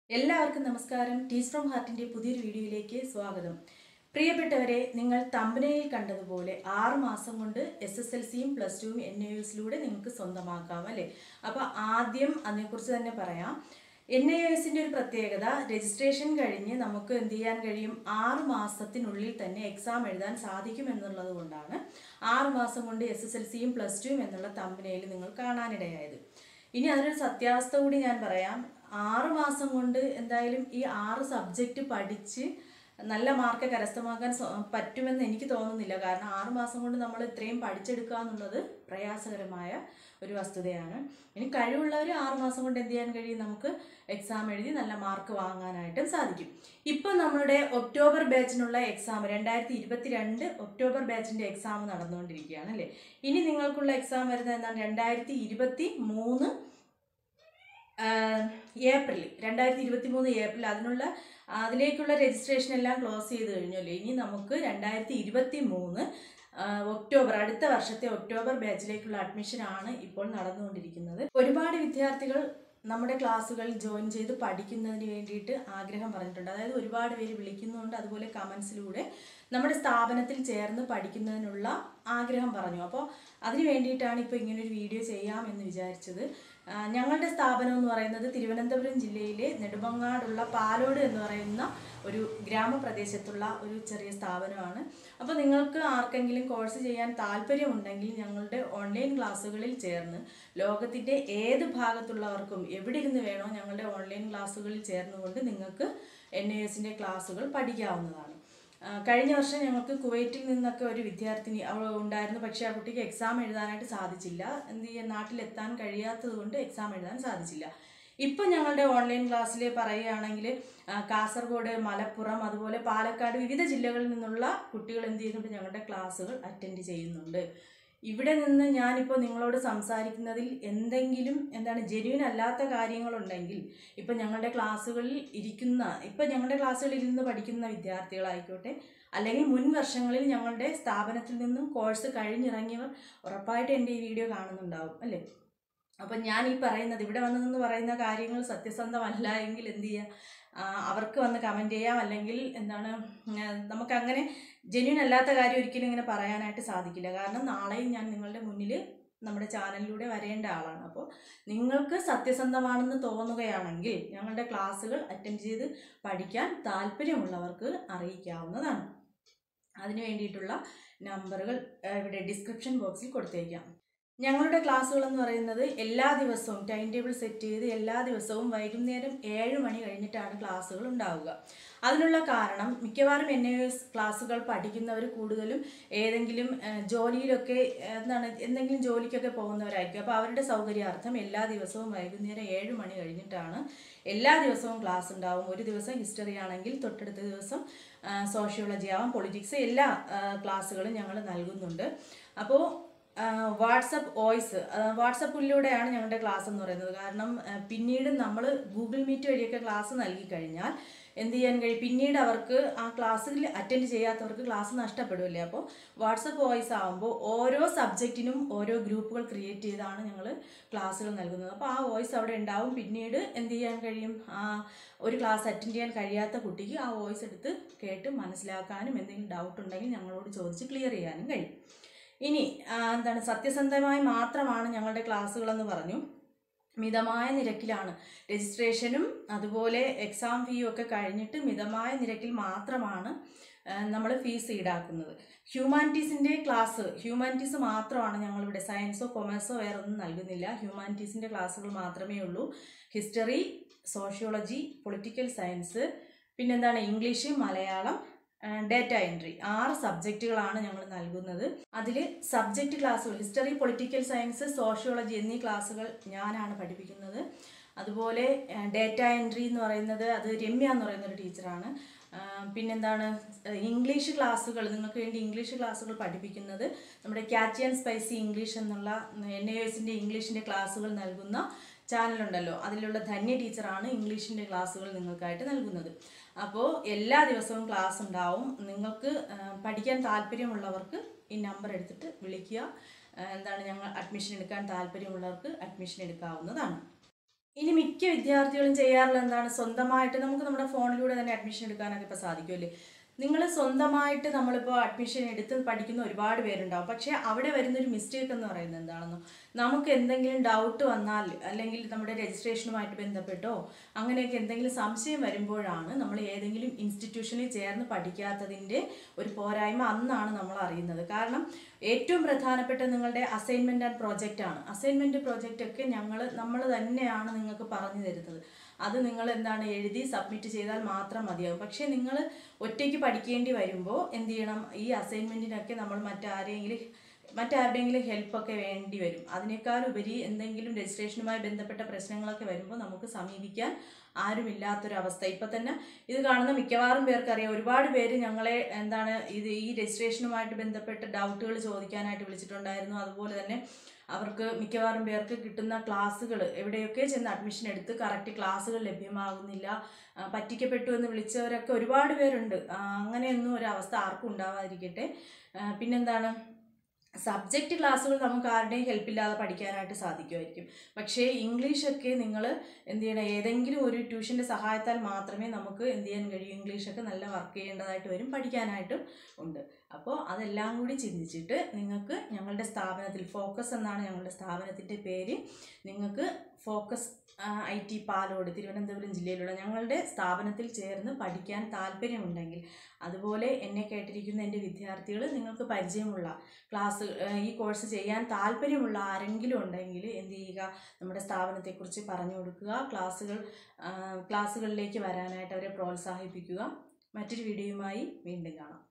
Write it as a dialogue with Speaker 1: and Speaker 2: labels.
Speaker 1: എല്ലാവർക്കും നമസ്കാരം teach from ഹാർട്ടിന്റെ പുതിയൊരു വീഡിയോയിലേക്ക് സ്വാഗതം പ്രിയപ്പെട്ടവരെ നിങ്ങൾ തമ്പനയിൽ കണ്ടതുപോലെ ആറ് മാസം കൊണ്ട് എസ് എസ് എൽ സിയും പ്ലസ് ടുവും എൻ ഐ എസിലൂടെ നിങ്ങൾക്ക് സ്വന്തമാക്കാം അല്ലേ അപ്പോൾ ആദ്യം അതിനെക്കുറിച്ച് തന്നെ പറയാം എൻ ഐ എസിൻ്റെ ഒരു പ്രത്യേകത രജിസ്ട്രേഷൻ കഴിഞ്ഞ് നമുക്ക് എന്ത് ചെയ്യാൻ കഴിയും ആറ് മാസത്തിനുള്ളിൽ തന്നെ എക്സാം എഴുതാൻ സാധിക്കും എന്നുള്ളത് കൊണ്ടാണ് ആറ് മാസം കൊണ്ട് എസ് എസ് എൽ സിയും പ്ലസ് ടുവും എന്നുള്ള തമ്പനയിൽ നിങ്ങൾ കാണാനിടയായത് ഇനി അതിനൊരു സത്യാവസ്ഥ കൂടി ഞാൻ പറയാം ആറ് മാസം കൊണ്ട് എന്തായാലും ഈ ആറ് സബ്ജക്റ്റ് പഠിച്ച് നല്ല മാർക്ക് കരസ്ഥമാക്കാൻ സ്വ- പറ്റുമെന്ന് എനിക്ക് തോന്നുന്നില്ല കാരണം ആറ് മാസം കൊണ്ട് നമ്മൾ ഇത്രയും പഠിച്ചെടുക്കുക എന്നുള്ളത് പ്രയാസകരമായ ഒരു വസ്തുതയാണ് ഇനി കഴിവുള്ളവർ ആറ് മാസം കൊണ്ട് എന്ത് ചെയ്യാൻ കഴിയും നമുക്ക് എക്സാം എഴുതി നല്ല മാർക്ക് വാങ്ങാനായിട്ടും സാധിക്കും ഇപ്പം നമ്മളുടെ ഒക്ടോബർ ബാച്ചിനുള്ള എക്സാം രണ്ടായിരത്തി ഇരുപത്തി രണ്ട് ഒക്ടോബർ ബാച്ചിൻ്റെ എക്സാം നടന്നുകൊണ്ടിരിക്കുകയാണ് അല്ലേ ഇനി നിങ്ങൾക്കുള്ള എക്സാം വരുന്നത് എന്താണ് രണ്ടായിരത്തി ഇരുപത്തി മൂന്ന് ഏപ്രിൽ രണ്ടായിരത്തി ഇരുപത്തി മൂന്ന് ഏപ്രിൽ അതിനുള്ള അതിലേക്കുള്ള രജിസ്ട്രേഷൻ എല്ലാം ക്ലോസ് ചെയ്ത് കഴിഞ്ഞല്ലോ ഇനി നമുക്ക് രണ്ടായിരത്തി ഇരുപത്തി മൂന്ന് ഒക്ടോബർ അടുത്ത വർഷത്തെ ഒക്ടോബർ ബാച്ചിലേക്കുള്ള അഡ്മിഷൻ ആണ് ഇപ്പോൾ നടന്നുകൊണ്ടിരിക്കുന്നത് ഒരുപാട് വിദ്യാർത്ഥികൾ നമ്മുടെ ക്ലാസ്സുകളിൽ ജോയിൻ ചെയ്ത് പഠിക്കുന്നതിന് വേണ്ടിയിട്ട് ആഗ്രഹം പറഞ്ഞിട്ടുണ്ട് അതായത് ഒരുപാട് പേര് വിളിക്കുന്നുണ്ട് അതുപോലെ കമൻസിലൂടെ നമ്മുടെ സ്ഥാപനത്തിൽ ചേർന്ന് പഠിക്കുന്നതിനുള്ള ആഗ്രഹം പറഞ്ഞു അപ്പോൾ അതിന് വേണ്ടിയിട്ടാണ് ഇപ്പോൾ ഇങ്ങനൊരു വീഡിയോ ചെയ്യാമെന്ന് വിചാരിച്ചത് ആ, ഞങ്ങളുടെ സ്ഥാപനം എന്ന് പറയുന്നത് തിരുവനന്തപുരം ജില്ലയിലെ നെടുമങ്ങാടുള്ള പാലോട് എന്ന് പറയുന്ന ഒരു ഗ്രാമപ്രദേശത്തുള്ള ഒരു ചെറിയ സ്ഥാപനമാണ് അപ്പോൾ നിങ്ങൾക്ക് ആർക്കെങ്കിലും കോഴ്സ് ചെയ്യാൻ താല്പര്യമുണ്ടെങ്കിൽ ഞങ്ങളുടെ ഓൺലൈൻ ക്ലാസ്സുകളിൽ ചേർന്ന് ലോകത്തിൻ്റെ ഏത് ഭാഗത്തുള്ളവർക്കും എവിടെ ഇരുന്ന് വേണോ ഞങ്ങളുടെ ഓൺലൈൻ ക്ലാസ്സുകളിൽ ചേർന്നുകൊണ്ട് നിങ്ങൾക്ക് എൻ ഐ എസിൻ്റെ ക്ലാസ്സുകൾ പഠിക്കാവുന്നതാണ് ആ, കഴിഞ്ഞ വർഷം ഞങ്ങൾക്ക് കുവൈറ്റിൽ നിന്നൊക്കെ ഒരു വിദ്യാർത്ഥിനി അവൾ ഉണ്ടായിരുന്നു പക്ഷേ ആ കുട്ടിക്ക് എക്സാം എഴുതാനായിട്ട് സാധിച്ചില്ല എന്ത് ചെയ്യാൻ നാട്ടിലെത്താൻ കഴിയാത്തത് കൊണ്ട് എക്സാം എഴുതാൻ സാധിച്ചില്ല ഇപ്പം ഞങ്ങളുടെ ഓൺലൈൻ ക്ലാസ്സിൽ പറയുകയാണെങ്കിൽ ആ, കാസർഗോഡ് മലപ്പുറം അതുപോലെ പാലക്കാട് വിവിധ ജില്ലകളിൽ നിന്നുള്ള കുട്ടികൾ എന്ത് ചെയ്യുന്നുണ്ട് ഞങ്ങളുടെ ക്ലാസ്സുകൾ അറ്റൻഡ് ചെയ്യുന്നുണ്ട് ഇവിടെ നിന്ന് ഞാനിപ്പോൾ നിങ്ങളോട് സംസാരിക്കുന്നതിൽ എന്തെങ്കിലും എന്താണ് ജെന്യൂൻ അല്ലാത്ത കാര്യങ്ങളുണ്ടെങ്കിൽ ഇപ്പം ഞങ്ങളുടെ ക്ലാസ്സുകളിൽ ഇരിക്കുന്ന ഇപ്പം ഞങ്ങളുടെ ക്ലാസ്സുകളിൽ ഇരുന്ന് പഠിക്കുന്ന വിദ്യാർത്ഥികളായിക്കോട്ടെ അല്ലെങ്കിൽ മുൻ വർഷങ്ങളിൽ ഞങ്ങളുടെ സ്ഥാപനത്തിൽ നിന്നും കോഴ്സ് കഴിഞ്ഞിറങ്ങിയവർ ഉറപ്പായിട്ട് എൻ്റെ ഈ വീഡിയോ കാണുന്നുണ്ടാവും അല്ലേ അപ്പം ഞാൻ ഈ പറയുന്നത് ഇവിടെ വന്ന് നിന്ന് പറയുന്ന കാര്യങ്ങൾ സത്യസന്ധമല്ല എങ്കിൽ എന്ത് ചെയ്യുക ആ, അവർക്ക് വന്ന് കമൻറ്റ് ചെയ്യാം അല്ലെങ്കിൽ എന്താണ് ആ, നമുക്കങ്ങനെ ജെന്യൂൻ അല്ലാത്ത കാര്യം ഒരിക്കലും ഇങ്ങനെ പറയാനായിട്ട് സാധിക്കില്ല കാരണം നാളെയും ഞാൻ നിങ്ങളുടെ മുന്നിൽ നമ്മുടെ ചാനലിലൂടെ വരേണ്ട ആളാണ് അപ്പോൾ നിങ്ങൾക്ക് സത്യസന്ധമാണെന്ന് തോന്നുകയാണെങ്കിൽ ഞങ്ങളുടെ ക്ലാസ്സുകൾ അറ്റൻഡ് ചെയ്ത് പഠിക്കാൻ താല്പര്യമുള്ളവർക്ക് അറിയിക്കാവുന്നതാണ് അതിന് വേണ്ടിയിട്ടുള്ള നമ്പറുകൾ ആ, ഇവിടെ ഡിസ്ക്രിപ്ഷൻ ബോക്സിൽ കൊടുത്തേക്കാം ഞങ്ങളുടെ ക്ലാസ്സുകൾ എന്ന് പറയുന്നത് എല്ലാ ദിവസവും ടൈം ടേബിൾ സെറ്റ് ചെയ്ത് എല്ലാ ദിവസവും വൈകുന്നേരം ഏഴ് മണി കഴിഞ്ഞിട്ടാണ് ക്ലാസ്സുകൾ ഉണ്ടാവുക അതിനുള്ള കാരണം മിക്കവാറും എൻ എസ് ക്ലാസ്സുകൾ പഠിക്കുന്നവർ കൂടുതലും ഏതെങ്കിലും ആ, ജോലിയിലൊക്കെ ആ, എന്താണ് എന്തെങ്കിലും ജോലിക്കൊക്കെ പോകുന്നവരായിരിക്കും അപ്പോൾ അവരുടെ സൗകര്യാർത്ഥം എല്ലാ ദിവസവും വൈകുന്നേരം ഏഴ് മണി കഴിഞ്ഞിട്ടാണ് എല്ലാ ദിവസവും ക്ലാസ് ഉണ്ടാവും ഒരു ദിവസം ഹിസ്റ്ററി ആണെങ്കിൽ തൊട്ടടുത്ത ദിവസം സോഷ്യോളജി ആവാം പൊളിറ്റിക്സ് എല്ലാ ആ, ക്ലാസ്സുകളും ഞങ്ങൾ നൽകുന്നുണ്ട് അപ്പോൾ വാട്സപ്പ് വോയിസ് വാട്സപ്പിലൂടെയാണ് ഞങ്ങളുടെ ക്ലാസ് എന്ന് പറയുന്നത് കാരണം ആ, പിന്നീട് നമ്മൾ ഗൂഗിൾ മീറ്റ് വഴിയൊക്കെ ക്ലാസ് നൽകി കഴിഞ്ഞാൽ എന്ത് ചെയ്യാൻ കഴിയും പിന്നീട് അവർക്ക് ആ ക്ലാസ്സിൽ അറ്റൻഡ് ചെയ്യാത്തവർക്ക് ക്ലാസ് നഷ്ടപ്പെടുമല്ലേ അപ്പോൾ വാട്സപ്പ് വോയിസ് ആകുമ്പോൾ ഓരോ സബ്ജക്റ്റിനും ഓരോ ഗ്രൂപ്പുകൾ ക്രിയേറ്റ് ചെയ്താണ് ഞങ്ങൾ ക്ലാസ്സുകൾ നൽകുന്നത് അപ്പോൾ ആ വോയിസ് അവിടെ ഉണ്ടാവും പിന്നീട് എന്ത് ചെയ്യാൻ കഴിയും ആ ഒരു ക്ലാസ് അറ്റൻഡ് ചെയ്യാൻ കഴിയാത്ത കുട്ടിക്ക് ആ വോയിസ് എടുത്ത് കേട്ട് മനസ്സിലാക്കാനും എന്തെങ്കിലും ഡൗട്ട് ഉണ്ടെങ്കിൽ ഞങ്ങളോട് ചോദിച്ച് ക്ലിയർ ചെയ്യാനും കഴിയും ഇനി ആ, എന്താണ് സത്യസന്ധമായി മാത്രമാണ് ഞങ്ങളുടെ ക്ലാസ്സുകളെന്ന് പറഞ്ഞു മിതമായ നിരക്കിലാണ് രജിസ്ട്രേഷനും അതുപോലെ എക്സാം ഫീയും ഒക്കെ കഴിഞ്ഞിട്ട് മിതമായ നിരക്കിൽ മാത്രമാണ് നമ്മൾ ഫീസ് ഈടാക്കുന്നത് ഹ്യൂമാനിറ്റീസിൻ്റെ ക്ലാസ് ഹ്യൂമാനിറ്റീസ് മാത്രമാണ് ഞങ്ങളിവിടെ സയൻസോ കൊമേഴ്സോ വേറെ ഒന്നും നൽകുന്നില്ല ഹ്യൂമാനിറ്റീസിൻ്റെ ക്ലാസ്സുകൾ മാത്രമേ ഉള്ളൂ ഹിസ്റ്ററി സോഷ്യോളജി പൊളിറ്റിക്കൽ സയൻസ് പിന്നെന്താണ് ഇംഗ്ലീഷ് മലയാളം ഡേറ്റ എൻട്രി ആറ് സബ്ജക്റ്റുകളാണ് ഞങ്ങൾ നൽകുന്നത് അതിൽ സബ്ജക്റ്റ് ക്ലാസ്സുകൾ ഹിസ്റ്ററി പൊളിറ്റിക്കൽ സയൻസ് സോഷ്യോളജി എന്നീ ക്ലാസ്സുകൾ ഞാനാണ് പഠിപ്പിക്കുന്നത് അതുപോലെ ഡേറ്റ എൻട്രി എന്ന് പറയുന്നത് അത് രമ്യ എന്ന് പറയുന്ന ഒരു ടീച്ചറാണ് ആ, പിന്നെന്താണ് ഏഹ് ഇംഗ്ലീഷ് ക്ലാസ്സുകൾ നിങ്ങൾക്ക് വേണ്ടി ഇംഗ്ലീഷ് ക്ലാസ്സുകൾ പഠിപ്പിക്കുന്നത് നമ്മുടെ ക്യാച്ച് ആൻഡ് സ്പൈസി ഇംഗ്ലീഷ് എന്നുള്ള എൻ എ എസിൻ്റെ ഇംഗ്ലീഷിൻ്റെ ക്ലാസ്സുകൾ നൽകുന്ന ചാനലുണ്ടല്ലോ അതിലുള്ള ധന്യ ടീച്ചറാണ് ഇംഗ്ലീഷിൻ്റെ ക്ലാസ്സുകൾ നിങ്ങൾക്കായിട്ട് നൽകുന്നത് അപ്പോൾ എല്ലാ ദിവസവും ക്ലാസ് ഉണ്ടാവും നിങ്ങൾക്ക് ആ, പഠിക്കാൻ താല്പര്യമുള്ളവർക്ക് ഈ നമ്പർ എടുത്തിട്ട് വിളിക്കുക ആ, എന്താണ് ഞങ്ങൾ അഡ്മിഷൻ എടുക്കാൻ താല്പര്യമുള്ളവർക്ക് അഡ്മിഷൻ എടുക്കാവുന്നതാണ് ഇനി മിക്ക വിദ്യാർത്ഥികളും ചെയ്യാറുള്ള എന്താണ് സ്വന്തമായിട്ട് നമുക്ക് നമ്മുടെ ഫോണിലൂടെ തന്നെ അഡ്മിഷൻ എടുക്കാനൊക്കെ ഇപ്പോൾ സാധിക്കുമല്ലേ നിങ്ങൾ സ്വന്തമായിട്ട് നമ്മളിപ്പോൾ അഡ്മിഷൻ എടുത്ത് പഠിക്കുന്ന ഒരുപാട് പേരുണ്ടാവും പക്ഷേ അവിടെ വരുന്നൊരു മിസ്റ്റേക്ക് എന്ന് പറയുന്നത് എന്താണെന്നോ നമുക്ക് എന്തെങ്കിലും ഡൗട്ട് വന്നാൽ അല്ലെങ്കിൽ നമ്മുടെ രജിസ്ട്രേഷനുമായിട്ട് ബന്ധപ്പെട്ടോ അങ്ങനെയൊക്കെ എന്തെങ്കിലും സംശയം വരുമ്പോഴാണ് നമ്മൾ ഏതെങ്കിലും ഇൻസ്റ്റിറ്റ്യൂഷനിൽ ചേർന്ന് പഠിക്കാത്തതിൻ്റെ ഒരു പോരായ്മ അന്നാണ് നമ്മൾ അറിയുന്നത് കാരണം ഏറ്റവും പ്രധാനപ്പെട്ട നിങ്ങളുടെ അസൈൻമെൻറ്റ് ആൻഡ് പ്രോജക്റ്റ് ആണ് അസൈൻമെൻറ്റ് പ്രോജക്റ്റ് ഒക്കെ ഞങ്ങൾ നമ്മൾ തന്നെയാണ് നിങ്ങൾക്ക് പറഞ്ഞു തരുന്നത് അത് നിങ്ങൾ എന്താണ് എഴുതി സബ്മിറ്റ് ചെയ്താൽ മാത്രം മതിയാകും പക്ഷേ നിങ്ങൾ ഒറ്റയ്ക്ക് പഠിക്കേണ്ടി വരുമ്പോൾ എന്ത് ചെയ്യണം ഈ അസൈൻമെൻറ്റിനൊക്കെ നമ്മൾ മറ്റാരെങ്കിലും മറ്റാരുടെയെങ്കിലും ഹെൽപ്പൊക്കെ വേണ്ടി വരും അതിനേക്കാൾ ഉപരി എന്തെങ്കിലും രജിസ്ട്രേഷനുമായി ബന്ധപ്പെട്ട പ്രശ്നങ്ങളൊക്കെ വരുമ്പോൾ നമുക്ക് സമീപിക്കാൻ ആരുമില്ലാത്തൊരവസ്ഥ ഇപ്പം തന്നെ ഇത് കാണുന്ന മിക്കവാറും പേർക്കറിയാം ഒരുപാട് പേര് ഞങ്ങളെ എന്താണ് ഇത് ഈ രജിസ്ട്രേഷനുമായിട്ട് ബന്ധപ്പെട്ട് ഡൗട്ടുകൾ ചോദിക്കാനായിട്ട് വിളിച്ചിട്ടുണ്ടായിരുന്നു അതുപോലെ തന്നെ അവർക്ക് മിക്കവാറും പേർക്ക് കിട്ടുന്ന ക്ലാസ്സുകൾ എവിടെയൊക്കെ ചെന്ന് അഡ്മിഷൻ എടുത്ത് കറക്റ്റ് ക്ലാസ്സുകൾ ലഭ്യമാകുന്നില്ല ആ, പറ്റിക്കപ്പെട്ടു എന്ന് വിളിച്ചവരൊക്കെ ഒരുപാട് പേരുണ്ട് ആ, അങ്ങനെയൊന്നും ഒരു അവസ്ഥ ആർക്കും ഉണ്ടാവാതിരിക്കട്ടെ ആ, പിന്നെന്താണ് സബ്ജക്റ്റ് ക്ലാസ്സുകൾ നമുക്ക് ആരുടെയും ഹെൽപ്പില്ലാതെ പഠിക്കാനായിട്ട് സാധിക്കുമായിരിക്കും പക്ഷേ ഇംഗ്ലീഷൊക്കെ നിങ്ങൾ എന്ത് ചെയ്യണം ഏതെങ്കിലും ഒരു ട്യൂഷൻ്റെ സഹായത്താൽ മാത്രമേ നമുക്ക് എന്ത് ചെയ്യാൻ കഴിയൂ ഇംഗ്ലീഷൊക്കെ നല്ല വർക്ക് ചെയ്യേണ്ടതായിട്ട് വരും പഠിക്കാനായിട്ടും ഉണ്ട് അപ്പോൾ അതെല്ലാം കൂടി ചിന്തിച്ചിട്ട് നിങ്ങൾക്ക് ഞങ്ങളുടെ സ്ഥാപനത്തിൽ ഫോക്കസ് എന്നാണ് ഞങ്ങളുടെ സ്ഥാപനത്തിൻ്റെ പേര് നിങ്ങൾക്ക് focus I T Palode Thiruvananthapuram ജില്ലയിലുള്ള ഞങ്ങളുടെ സ്ഥാപനത്തിൽ ചേർന്ന് പഠിക്കാൻ താല്പര്യമുണ്ടെങ്കിൽ അതുപോലെ എന്നെ കേട്ടിരിക്കുന്ന എൻ്റെ വിദ്യാർത്ഥികൾ നിങ്ങൾക്ക് പരിചയമുള്ള ക്ലാസ് ഈ കോഴ്സ് ചെയ്യാൻ താല്പര്യമുള്ള ആരെങ്കിലും ഉണ്ടെങ്കിൽ എന്ത് ചെയ്യുക നമ്മുടെ സ്ഥാപനത്തെക്കുറിച്ച് പറഞ്ഞു കൊടുക്കുക ക്ലാസ്സുകൾ ആ, ക്ലാസ്സുകളിലേക്ക് വരാനായിട്ട് അവരെ പ്രോത്സാഹിപ്പിക്കുക മറ്റൊരു വീഡിയോയുമായി വീണ്ടും കാണാം